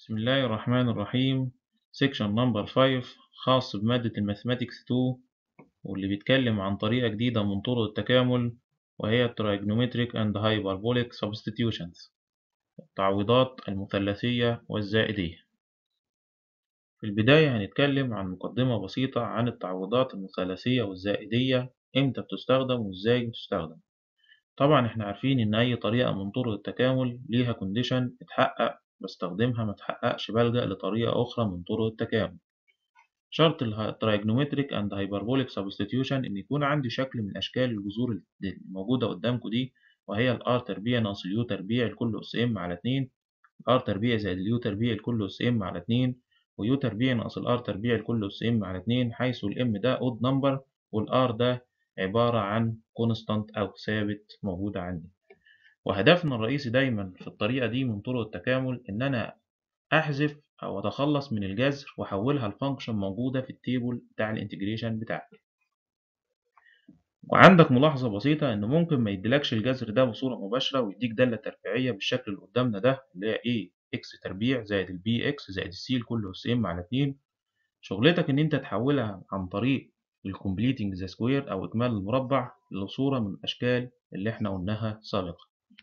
بسم الله الرحمن الرحيم سيكشن نمبر 5 خاص بمادة الماثماتكس 2 واللي بيتكلم عن طريقة جديدة من طرق التكامل وهي Trigonometric and Hyperbolic Substitutions التعويضات المثلثية والزائدية في البداية هنتكلم عن مقدمة بسيطة عن التعويضات المثلثية والزائدية إمتى بتستخدم وإزاي بتستخدم طبعا احنا عارفين إن أي طريقة من طرق التكامل ليها كونديشن اتحقق بستخدمها ما تحققش بلجأ لطريقة أخرى من طرق التكامل شرط ال Trigonometric and Hyperbolic Substitution إن يكون عندي شكل من أشكال الجذور الموجودة قدامكم دي وهي ال R تربيع ناقص ال U تربيع الكل أس M على 2 R تربيع زائد ال U تربيع الكل أس M على 2 و U تربيع ناقص ال R تربيع الكل أس M على 2 حيث ال M ده odd number وال R ده عبارة عن constant أو ثابت موجودة عندي. وهدفنا الرئيسي دايما في الطريقة دي من طرق التكامل إن أنا أحذف أو أتخلص من الجذر وأحولها لفانكشن موجودة في التيبل بتاع الانتجريشن بتاعك. وعندك ملاحظة بسيطة إن ممكن ما يديلكش الجذر ده بصورة مباشرة ويديك دالة تربيعية بالشكل اللي قدامنا ده اللي هي إيه إكس تربيع زائد البي إكس زائد السي الكل أس إم على 2 شغلتك إن أنت تحولها عن طريق الكومبليتنج ذا سكوير أو إكمال المربع لصورة من الأشكال اللي إحنا قلناها سابقا.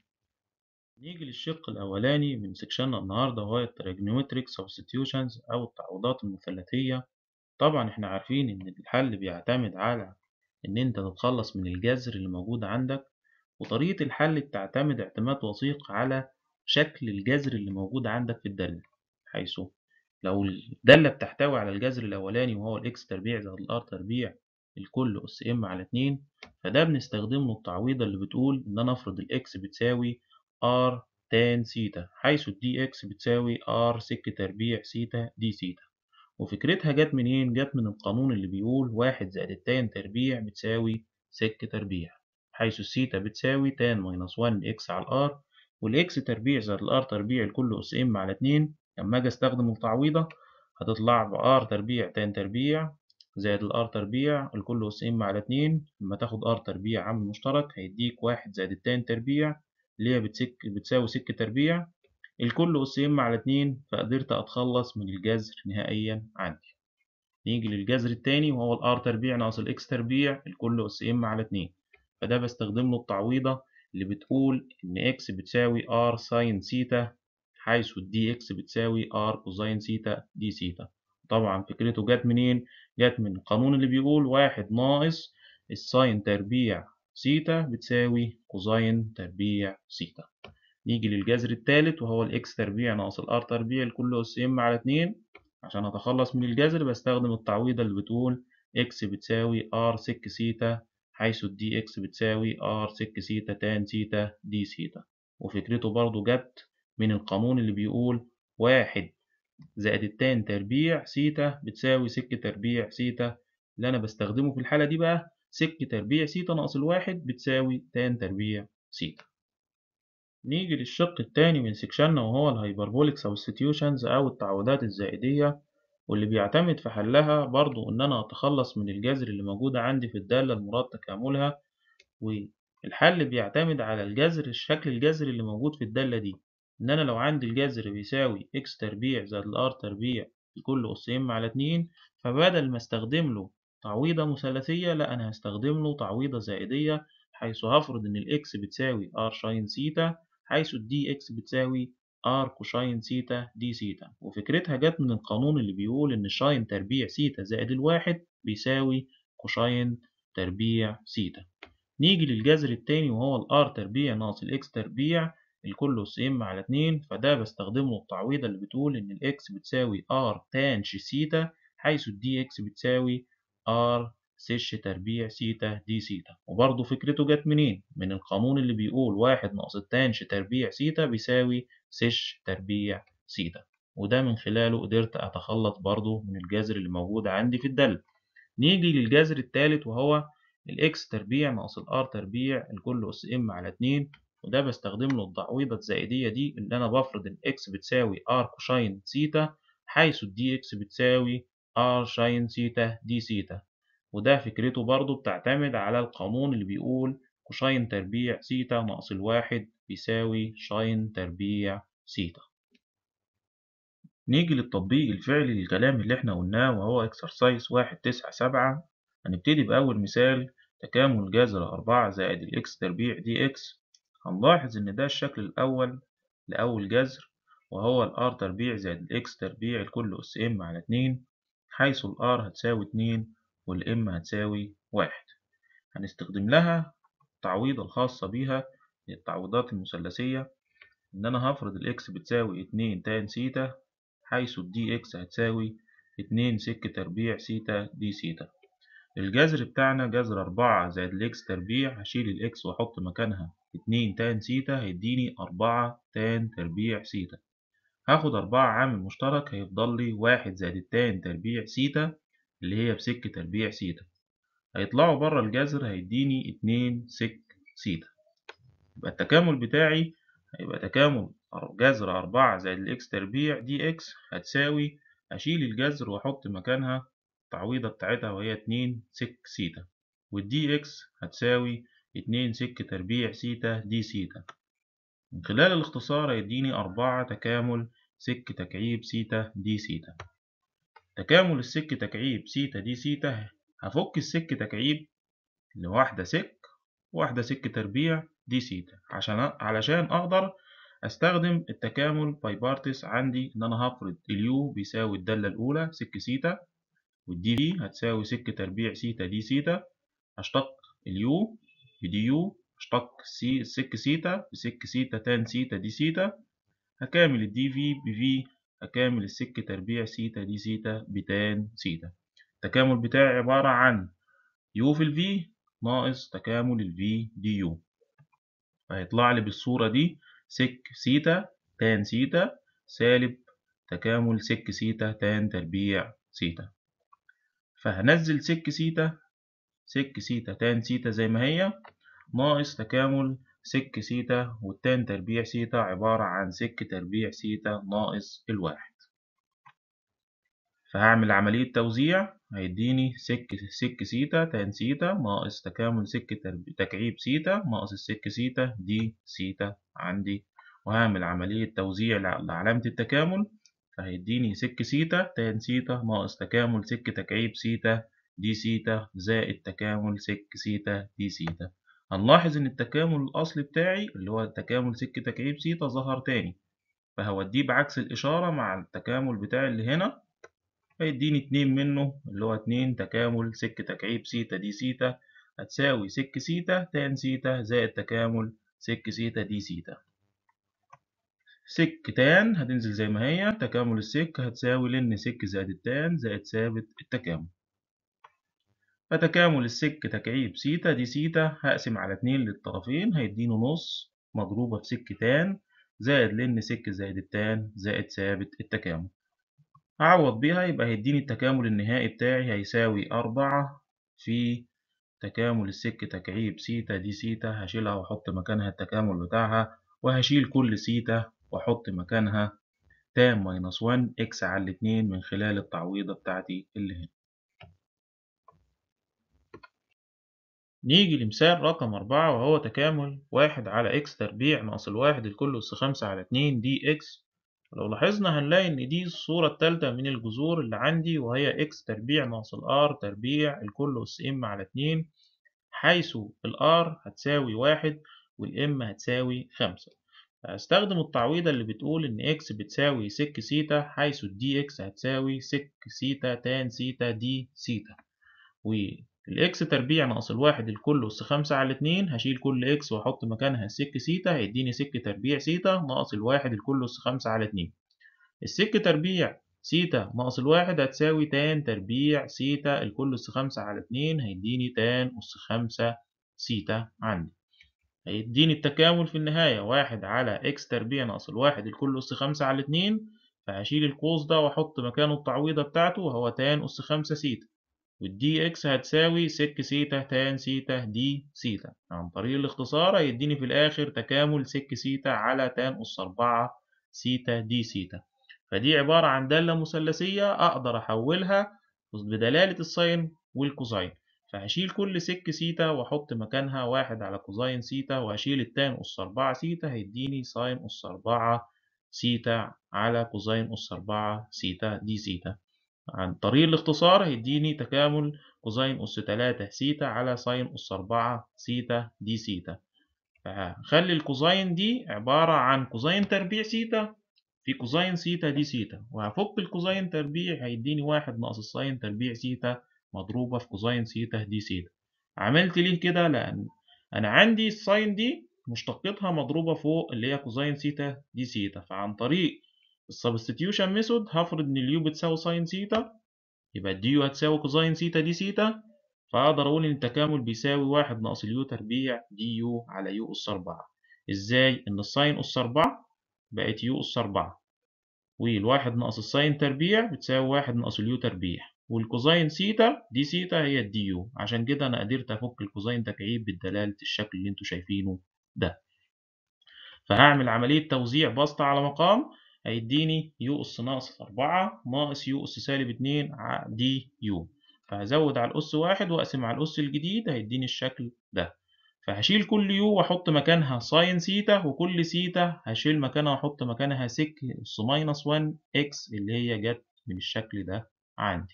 نيجي للشق الأولاني من سكشننا النهاردة وهو التريجنومتريك سبستيوشنز أو التعويضات المثلثية طبعا احنا عارفين إن الحل بيعتمد على إن أنت تتخلص من الجذر اللي موجود عندك وطريقة الحل بتعتمد اعتماد وثيق على شكل الجذر اللي موجود عندك في الدالة حيث لو الدالة بتحتوي على الجذر الأولاني وهو الإكس تربيع زائد الآر تربيع الكل أس إم على اتنين فده بنستخدم له التعويضة اللي بتقول إن أنا أفرض الإكس بتساوي ار تان سيتا حيث الدي اكس بتساوي ار سك تربيع سيتا دي سيتا وفكرتها جت منين؟ جت من القانون اللي بيقول واحد زائد التان تربيع بتساوي سك تربيع حيث السيتا بتساوي تان ماينس 1 اكس على الار والاكس تربيع زائد الار تربيع الكل اس ام على 2 لما اجي استخدم التعويضة هتطلع بار تربيع تان تربيع زائد الار تربيع الكل اس ام على 2 لما تاخد ار تربيع عامل مشترك هيديك واحد زائد التان تربيع اللي هي بتسك بتساوي سك تربيع الكل أس إم على اتنين فقدرت أتخلص من الجذر نهائيا عندي نيجي للجذر التاني وهو الآر تربيع ناقص الإكس تربيع الكل أس إم على اتنين فده بستخدم له التعويضة اللي بتقول إن إكس بتساوي آر ساين سيتا حيث الدي إكس بتساوي آر كوزين سيتا دي سيتا طبعا فكرته جت منين؟ جت من القانون اللي بيقول واحد ناقص الساين تربيع سيتا بتساوي كوزين تربيع سيتا نيجي للجذر الثالث وهو الاكس تربيع ناقص الار تربيع الكل اس ام على 2 عشان اتخلص من الجذر بستخدم التعويضة اللي بتقول اكس بتساوي ار سك سيتا حيث الدي اكس بتساوي ار سك سيتا تان سيتا دي سيتا وفكرته برضو جت من القانون اللي بيقول واحد زائد التان تربيع سيتا بتساوي سك تربيع سيتا اللي انا بستخدمه في الحالة دي بقى سك تربيع سيتا ناقص الواحد بتساوي تان تربيع سيتا نيجي للشق التاني من سكشننا وهو الهايبربوليك سبستيوشنز أو التعويضات الزائدية واللي بيعتمد في حلها برضو إن أنا أتخلص من الجذر اللي موجودة عندي في الدالة المراد تكاملها والحل بيعتمد على الجذر الشكل الجذري اللي موجود في الدالة دي إن أنا لو عندي الجذر بيساوي إكس تربيع زائد الآر تربيع الكل أس إم على اتنين فبدل ما استخدم له تعويضة مثلثية لا أنا هستخدم له تعويضة زائدية حيث هفرض إن الإكس بتساوي R شاين سيتا حيث الدي إكس بتساوي R كوشاين سيتا دي سيتا وفكرتها جت من القانون اللي بيقول إن شاين تربيع سيتا زائد الواحد بيساوي كوشاين تربيع سيتا نيجي للجذر التاني وهو الآر تربيع ناقص الإكس تربيع الكل أس إم على اتنين فده بستخدم له التعويضة اللي بتقول إن الإكس بتساوي R تانش سيتا حيث الدي إكس بتساوي R سش تربيع سيتا دي سيتا وبرضه فكرته جت منين؟ من القانون اللي بيقول واحد ناقص التانش تربيع سيتا بيساوي سش تربيع سيتا وده من خلاله قدرت أتخلص برضه من الجذر اللي موجود عندي في الدالة نيجي للجذر التالت وهو الإكس تربيع ناقص الآر تربيع الكل أس إم على اتنين وده بستخدم له التعويضة الزائدية دي اللي أنا بفرض الإكس بتساوي R كوشاين سيتا حيث الدي إكس بتساوي R شاين سيتا دي سيتا وده فكرته برضو بتعتمد على القانون اللي بيقول كوشاين تربيع سيتا ناقص الواحد بيساوي شاين تربيع سيتا نيجي للتطبيق الفعلي للكلام اللي احنا قلناه وهو اكسرسايز واحد تسعة سبعة هنبتدي بأول مثال تكامل جذر أربعة زائد الإكس تربيع دي إكس هنلاحظ إن ده الشكل الأول لأول جذر وهو الآر تربيع زائد الإكس تربيع الكل أس إم على اتنين حيث الآر هتساوي اتنين والإم هتساوي واحد هنستخدم لها التعويضة الخاصة بيها التعويضات المثلثية إن أنا هفرض الإكس بتساوي اتنين تان سيتا حيث الدي إكس هتساوي اتنين سك تربيع سيتا دي سيتا الجذر بتاعنا جذر أربعة زائد الإكس تربيع هشيل الإكس وأحط مكانها اتنين تان سيتا هيديني أربعة تان تربيع سيتا هاخد أربعة عامل مشترك هيفضل لي واحد زائد التان تربيع سيتا اللي هي بسك تربيع سيتا هيطلعوا بره الجذر هيديني اتنين سك سيتا يبقى التكامل بتاعي هيبقى تكامل جذر أربعة زائد الإكس تربيع دي إكس هتساوي أشيل الجذر وأحط مكانها التعويضة بتاعتها وهي اتنين سك سيتا والدي إكس هتساوي اتنين سك تربيع سيتا دي سيتا من خلال الاختصار هيديني أربعة تكامل سك تكعيب سيتا دي سيتا تكامل السك تكعيب سيتا دي سيتا هفك السك تكعيب لواحدة سك واحدة سك تربيع دي سيتا عشان علشان أقدر أستخدم التكامل باي بارتس عندي إن أنا هفرض اليو بيساوي الدالة الأولى سك سيتا والدي في هتساوي سك تربيع سيتا دي سيتا هشتق اليو بدي يو هشتق سي سك سيتا بسك سيتا تان سيتا دي سيتا هكامل الدي في بفي هكامل السك تربيع سيتا دي سيتا بتان سيتا التكامل بتاعي عبارة عن يو في الفي ناقص تكامل الفي دي يو فهيطلع لي بالصورة دي سك سيتا تان سيتا سالب تكامل سك سيتا تان تربيع سيتا فهنزل سك سيتا سك سيتا تان سيتا زي ما هي ناقص تكامل سك سيتا والتان تربيع سيتا عبارة عن سك تربيع سيتا ناقص الواحد فهعمل عملية توزيع هيديني سك سك سيتا تان سيتا ناقص تكامل سك تكعيب سيتا ناقص السك سيتا دي سيتا عندي وهعمل عملية توزيع لعلامة التكامل فهيديني سك سيتا تان سيتا ناقص تكامل سك تكعيب سيتا دي سيتا زائد تكامل سك سيتا دي سيتا هنلاحظ إن التكامل الأصلي بتاعي اللي هو التكامل سك تكعيب سيتا ظهر تاني فهوديه بعكس الإشارة مع التكامل بتاعي اللي هنا هيديني اتنين منه اللي هو اتنين تكامل سك تكعيب سيتا دي سيتا هتساوي سك سيتا تان سيتا زائد تكامل سك سيتا دي سيتا سك تان هتنزل زي ما هي تكامل السك هتساوي لن سك زائد التان زائد ثابت التكامل فتكامل السك تكعيب سيتا دي سيتا هقسم على اتنين للطرفين هيديني نص مضروبة في سك تان زائد لن سك زائد التان زائد ثابت التكامل هعوض بيها يبقى هيديني التكامل النهائي بتاعي هيساوي أربعة في تكامل السك تكعيب سيتا دي سيتا هشيلها وأحط مكانها التكامل بتاعها وهشيل كل سيتا وأحط مكانها تان ماينس ون إكس على الاتنين من خلال التعويضة بتاعتي اللي هنا نيجي لمثال رقم أربعة وهو تكامل واحد على إكس تربيع ناقص الواحد الكل أس خمسة على اتنين دي إكس لو لاحظنا هنلاقي إن دي الصورة التالتة من الجذور اللي عندي وهي إكس تربيع ناقص الآر تربيع الكل أس إم على اتنين حيث الآر هتساوي واحد والإم هتساوي خمسة هستخدم التعويضة اللي بتقول إن إكس بتساوي سك سيتا حيث الدي إكس هتساوي سك سيتا تان سيتا دي سيتا والإكس تربيع ناقص الواحد الكل أس خمسة على اتنين هشيل كل إكس وأحط مكانها السك سيتا هيديني سك تربيع سيتا ناقص الواحد الكل أس خمسة على اتنين السك تربيع سيتا ناقص الواحد هتساوي تان تربيع سيتا الكل أس خمسة على اتنين هيديني تان أس خمسة سيتا عندي هيديني التكامل في النهاية واحد على إكس تربيع ناقص الواحد الكل أس خمسة على اتنين فهشيل القوس ده وأحط مكانه التعويضة بتاعته وهو تان أس خمسة سيتا والدي إكس هتساوي سك سيتا تان سيتا دي سيتا عن طريق الاختصار هيديني في الآخر تكامل سك سيتا على تان أس أربعة سيتا دي سيتا فدي عبارة عن دالة مثلثية أقدر أحولها بدلالة الساين والكوزاين فهشيل كل سك سيتا وأحط مكانها واحد على كوزاين سيتا وهشيل التان أس أربعة سيتا هيديني ساين أس أربعة سيتا على كوزين أس أربعة سيتا دي سيتا عن طريق الاختصار هيديني تكامل كوزين أس تلاتة سيتا على ساين أس أربعة سيتا دي سيتا فهخلي الكوزين دي عبارة عن كوزين تربيع سيتا في كوزين سيتا دي سيتا وهفك الكوزين تربيع هيديني واحد ناقص الساين تربيع سيتا مضروبة في كوزين سيتا دي سيتا عملت ليه كده لأن أنا عندي الساين دي مشتقتها مضروبة فوق اللي هي كوزين سيتا دي سيتا فعن طريق السبستيوشن ميثود هفرض إن اليو بتساوي ساين سيتا يبقى الدي يو هتساوي كوزين سيتا دي سيتا فأقدر أقول إن التكامل بيساوي واحد ناقص اليو تربيع دي يو على يو أس أربعة إزاي؟ إن الساين أس أربعة بقت يو أس أربعة والواحد ناقص الساين تربيع بتساوي واحد ناقص اليو تربيع والكوزين سيتا دي سيتا هي الدي يو عشان كده أنا قدرت أفك الكوزين تكعيب بدلالة الشكل اللي انتوا شايفينه ده فهعمل عملية توزيع بسط على مقام هيديني يو أس ناقص أربعة ناقص يو أس سالب اتنين دي يو فهزود على الأس واحد وأقسم على الأس الجديد هيديني الشكل ده فهشيل كل يو وأحط مكانها ساين سيتا وكل سيتا هشيل مكانها وأحط مكانها سك أس ماينس 1 إكس اللي هي جت من الشكل ده عندي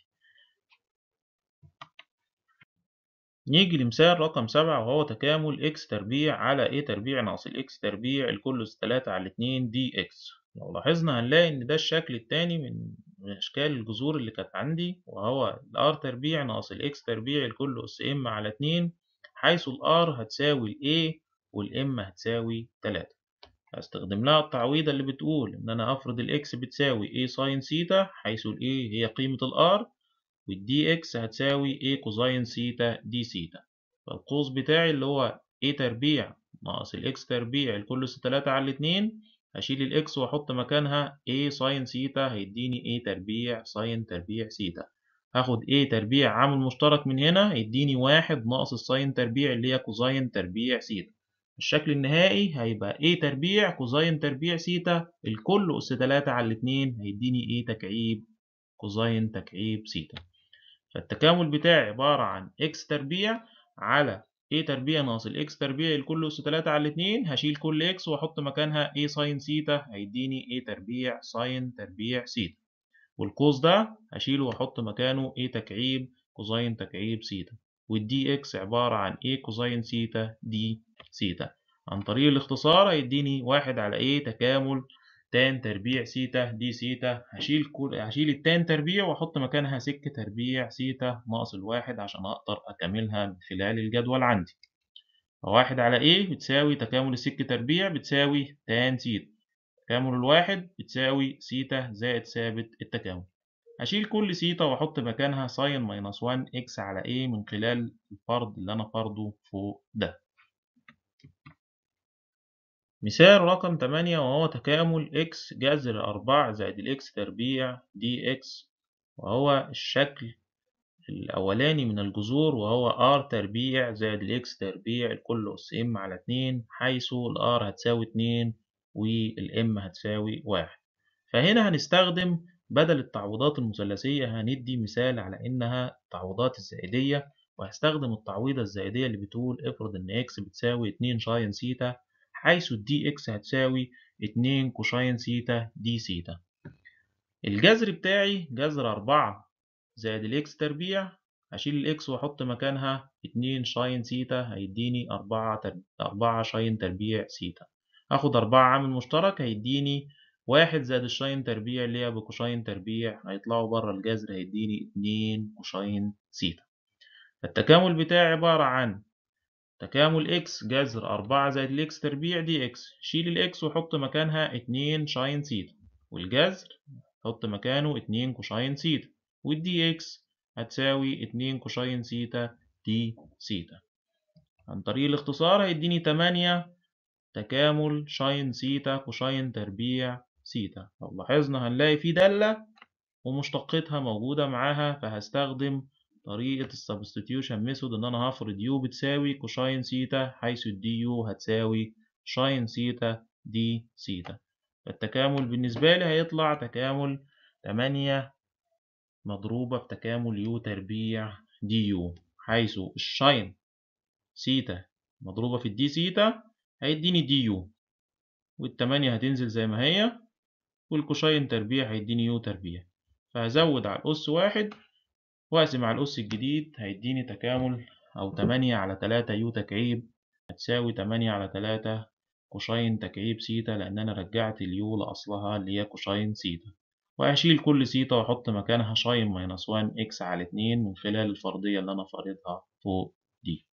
نيجي لمثال رقم سبعة وهو تكامل إكس تربيع على إيه تربيع ناقص الإكس تربيع الكل أس تلاتة على اتنين دي إكس لو لاحظنا هنلاقي إن ده الشكل التاني من من أشكال الجذور اللي كانت عندي وهو الآر تربيع ناقص الإكس تربيع الكل أس إم على اتنين حيث الآر هتساوي الإيه والإم هتساوي تلاتة هستخدم لها التعويضة اللي بتقول إن أنا أفرض الإكس بتساوي إيه ساين سيتا حيث الإيه هي قيمة الآر والدي إكس هتساوي إيه كوزين سيتا دي سيتا فالقوس بتاعي اللي هو إيه تربيع ناقص الإكس تربيع الكل أس تلاتة على الاتنين هشيل الإكس وأحط مكانها إيه ساين سيتا هيديني إيه تربيع ساين تربيع سيتا هاخد إيه تربيع عامل مشترك من هنا هيديني واحد ناقص الساين تربيع اللي هي كوزين تربيع سيتا الشكل النهائي هيبقى إيه تربيع كوزين تربيع سيتا الكل أس تلاتة على الاتنين هيديني إيه تكعيب كوزين تكعيب سيتا فالتكامل بتاعي عبارة عن إكس تربيع على A تربيع ناقص الإكس تربيع الكل أس تلاتة على الاتنين هشيل كل إكس وأحط مكانها A ساين سيتا هيديني A تربيع ساين تربيع سيتا والقوس ده هشيله وأحط مكانه A تكعيب كوزين تكعيب سيتا والدي إكس عبارة عن A كوزين سيتا دي سيتا عن طريق الاختصار هيديني واحد على A تكامل تان تربيع سيتا دي سيتا هشيل كل هشيل التان تربيع واحط مكانها سك تربيع سيتا ناقص الواحد عشان اقدر اكملها من خلال الجدول عندي فواحد على ايه بتساوي تكامل السك تربيع بتساوي تان سيتا تكامل الواحد بتساوي سيتا زائد ثابت التكامل هشيل كل سيتا واحط مكانها ساين ماينس 1 اكس على ايه من خلال الفرض اللي انا فرضه فوق ده مثال رقم تمانية وهو تكامل x جذر أربعة زائد الإكس تربيع دي إكس وهو الشكل الأولاني من الجذور وهو r تربيع زائد الإكس تربيع الكل أس إم على اتنين حيث الآر هتساوي اتنين والإم هتساوي واحد فهنا هنستخدم بدل التعويضات المثلثية هندي مثال على إنها التعويضات الزائدية وهستخدم التعويضة الزائدية اللي بتقول افرض إن x بتساوي اتنين شاين سيتا حيث الدي اكس هتساوي اتنين كوشاين سيتا دي سيتا الجذر بتاعي جذر أربعة زائد الإكس تربيع هشيل الإكس وأحط مكانها اتنين شاين سيتا هيديني أربعة تر... أربعة شاين تربيع سيتا هاخد أربعة عامل مشترك هيديني واحد زائد الشاين تربيع اللي هي بكوشاين تربيع هيطلعوا بره الجذر هيديني اتنين كوشاين سيتا التكامل بتاعي عبارة عن تكامل x جذر أربعة زائد الإكس تربيع دي إكس شيل الإكس وحط مكانها اتنين شاين سيتا والجذر حط مكانه اتنين كوشاين سيتا والدي إكس هتساوي اتنين كوشاين سيتا دي سيتا عن طريق الاختصار هيديني تمانية تكامل شاين سيتا كوشاين تربيع سيتا لو لاحظنا هنلاقي في دالة ومشتقتها موجودة معاها فهستخدم طريقة السبستيوشن ميثود إن أنا هفرض يو بتساوي كوشاين سيتا حيث الدي يو هتساوي شاين سيتا دي سيتا فالتكامل بالنسبة لي هيطلع تكامل تمانية مضروبة في تكامل يو تربيع دي يو حيث الشاين سيتا مضروبة في الدي سيتا هيديني دي يو والتمانية هتنزل زي ما هي والكوشاين تربيع هيديني يو تربيع فهزود على الأس واحد وأقسم على الأس الجديد هيديني تكامل أو تمانية على تلاتة يو تكعيب هتساوي تمانية على تلاتة كوشاين تكعيب سيتا لأن أنا رجعت اليو لأصلها اللي هي كوشاين سيتا وهشيل كل سيتا وأحط مكانها شاين ماينس وان إكس على اتنين من خلال الفرضية اللي أنا فارضها فوق دي